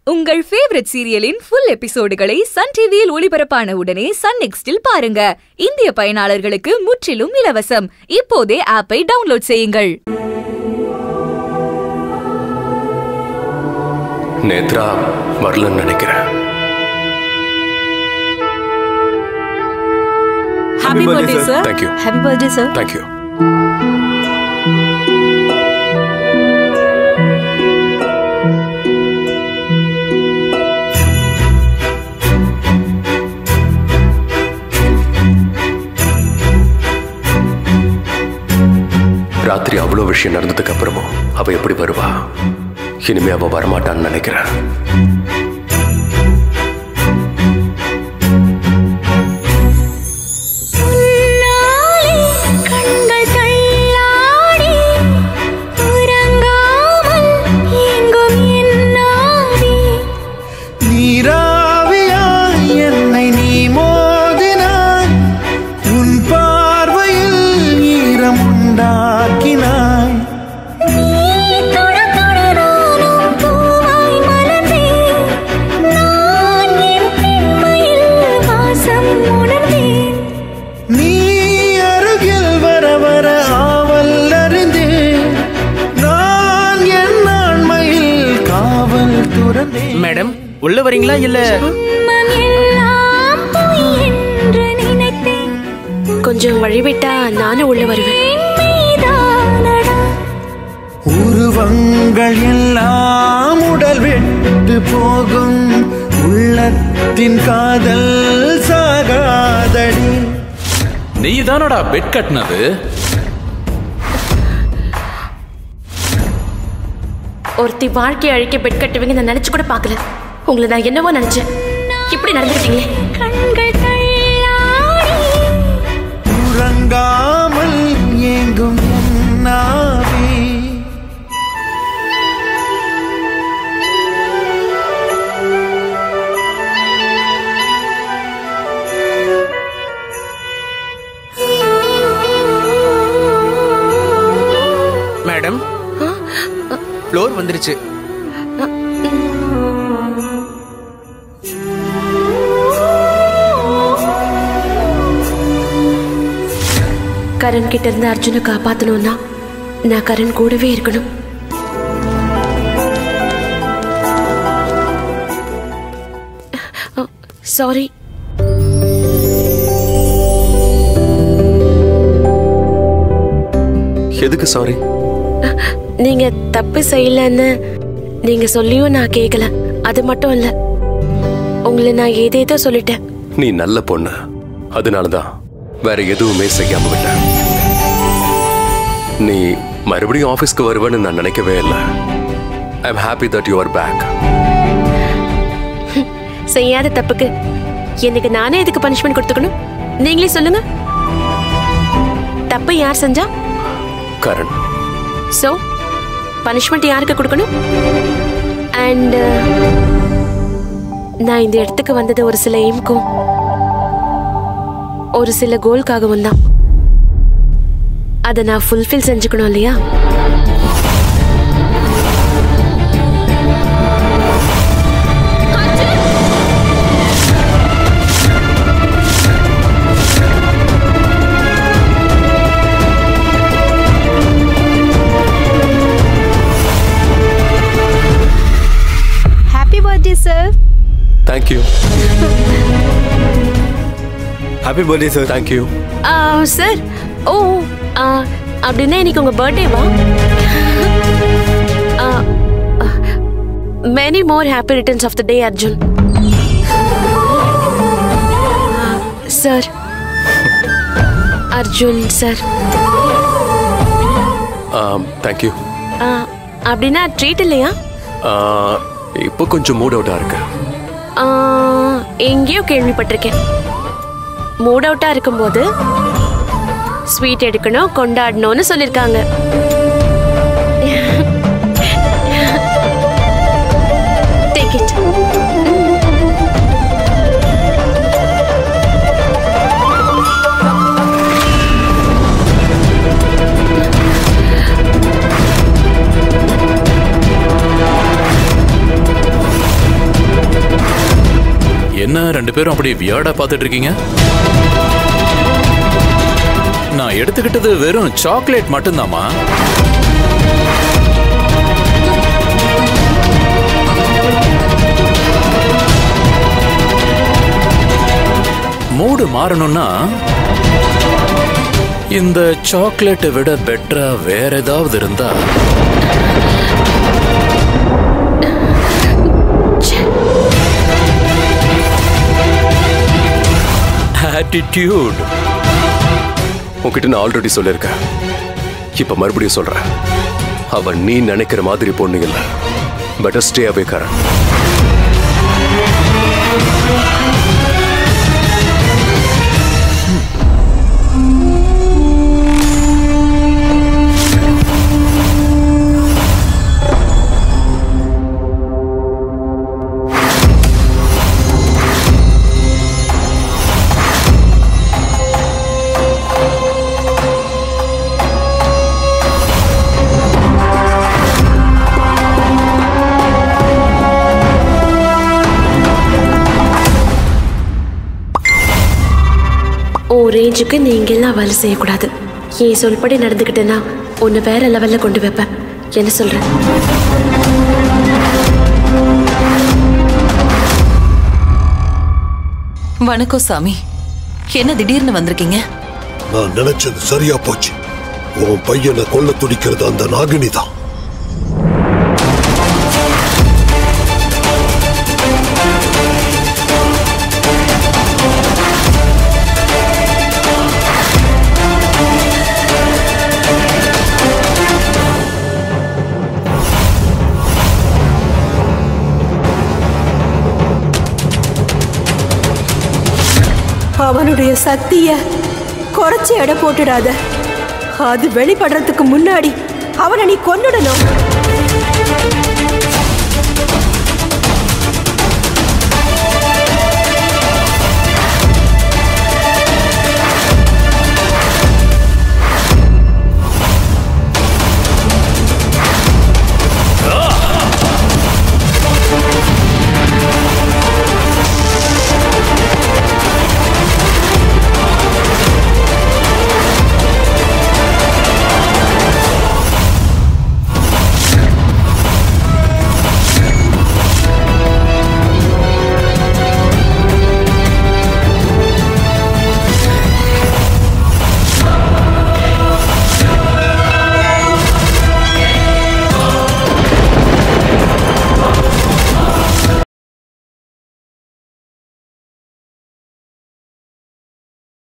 உங்கள் ஃபேவரட் சீரியலின் ஃபுல் எபிசோடுகளை சன் டிவியில் ஒளிபரப்பான உடனே சன் நெக்ஸ்டில் பாருங்க இந்திய பயனாளர்களுக்கு முற்றிலும் இலவசம் இப்போதே ஆப்பை டவுன்லோட் செய்யுங்கள் நேத்ரா வரலன்னு நினைக்கிறேன் happy birthday sir thank you happy birthday sir thank you ராத்திரி அவ்வளோ விஷயம் நடந்ததுக்கு அப்புறமும் அவ எப்படி வருவா இனிமே அவ வரமாட்டான்னு நினைக்கிறேன் உன்னாலே கண்கள் தள்ளாடி உறங்காமல் எங்கும் என்னாடி நீராவியாய் என்னை நீ மோதினாய் உன் பார்வையில் ஈரம் உண்டாக்கினாய் நீ தொட தொட நானும் பூவாய் மலர்ந்தேன் நான் என் பெண்மையில் வாசம் உணர்ந்தேன் நீ அருகில் வர வர ஆவல் அறிந்தேன் நான் என் ஆண்மையில் காவல் துறந்தேன் மேடம் உள்ள வரீங்களா இல்ல மம் எல்லாம் பொய் என்று நினைத்தேன் கொஞ்சம் வழிவிட்டா நானும் உள்ள வருவேன் மீதானடா உருவங்கள் எல்லாம் உடல் விட்டு போகும் உள்ளத்தின் காதல் சாகாதடி நீ தானடா பெட் கட்டினது ஒருத்தி வாழ்க்கையை அழிக்க பெட் கட்டுவீங்க நான் நினைச்சு கூட பார்க்கல உங்களை நான் என்னவோ நினைச்சேன் இப்படி நடந்துக்கிட்டீங்களே கண்கள் தள்ளாடி உறங்காமல் ஏங்கும் என்னாவே மேடம் ஃப்ளோர் வந்துருச்சு கரண் கிட்ட இருந்து அர்ஜுனை காப்பாத்தணும்னா நான் கரண் கூடவே இருக்கணும் சாரி எதுக்கு சாரி நீங்க தப்பு செய்யலன்னு நீங்க சொல்லியும் நான் கேட்கல அது மட்டும் இல்ல உங்களை நான் ஏதேதோ சொல்லிட்டேன் நீ நல்ல பொண்ணு அதனாலதான் வேற எதுவுமே செய்யாம விட்ட நீ மறுபடியும் ஆபீஸ்க்கு வருவேன்னு நான் நினைக்கவே இல்லை I am happy that you are back செய்யாத தப்புக்கு எனக்கு நானே எதுக்கு பனிஷ்மெண்ட் கொடுத்துக்கணும் நீங்களே சொல்லுங்க தப்பு யார் செஞ்சா கரண் சோ பனிஷ்மெண்ட் யாருக்கு கொடுக்கணும் அண்ட் நான் இந்த இடத்துக்கு வந்தது ஒரு சில எய்ம்க்கும் ஒரு சில கோல்காகவும் தான் அதை நான் ஃபுல்ஃபில் செஞ்சுக்கணும் இல்லையா happy birthday sir thank you happy birthday sir thank you sir ஓ ஆ, அப்படின்னா இன்னைக்கு உங்க பர்த்டேவா many more happy returns of the day Arjun sir Arjun sir thank you அப்படின்னா ட்ரீட் இல்லையா இப்போ கொஞ்சம் மூட் அவுட்டா இருக்கு ஆ, எங்கேயோ கேள்விப்பட்டிருக்கேன் மூட் அவுட்டா இருக்கும்போது ஸ்வீட் எடுக்கணும் கொண்டாடணும்னு சொல்லியிருக்காங்க Take it. என்ன ரெண்டு பேரும் அப்படி வியாடா பார்த்துட்டு இருக்கீங்க நான் எடுத்துக்கிட்டது வெறும் சாக்லேட் மட்டும்தாம்மா மூடு மாறணும்னா இந்த சாக்லேட்டை விட பெட்டரா வேற ஏதாவது இருந்தா ஆட்டிடியூட் உன்கிட்ட நான் ஆல்ரெடி சொல்லியிருக்கேன் இப்ப மறுபடியும் சொல்றேன் அவ நீ நினைக்கிற மாதிரி பொண்ணு இல்ல பெட்டர் ஸ்டே அவே கரண் உன் ரேஞ்சுக்கு நீங்க எல்லாம் வேலை செய்யக்கூடாது என் சொல்படி நடந்துக்கிட்டேன்னா உன்னை வேற லெவல்ல கொண்டு வைப்பேன் என்ன சொல்ற வணக்கம் சாமி என்ன திடீர்னு வந்திருக்கீங்க நான் நினைச்சது சரியா போச்சு உன் பையனை கொல்ல துடிக்கிறது அந்த நாகினி தான் அவனுடைய சக்திய குறைச்சு எடை போட்டுடாத அது வெளிப்படுறதுக்கு முன்னாடி அவனை நீ கொன்னுடணும்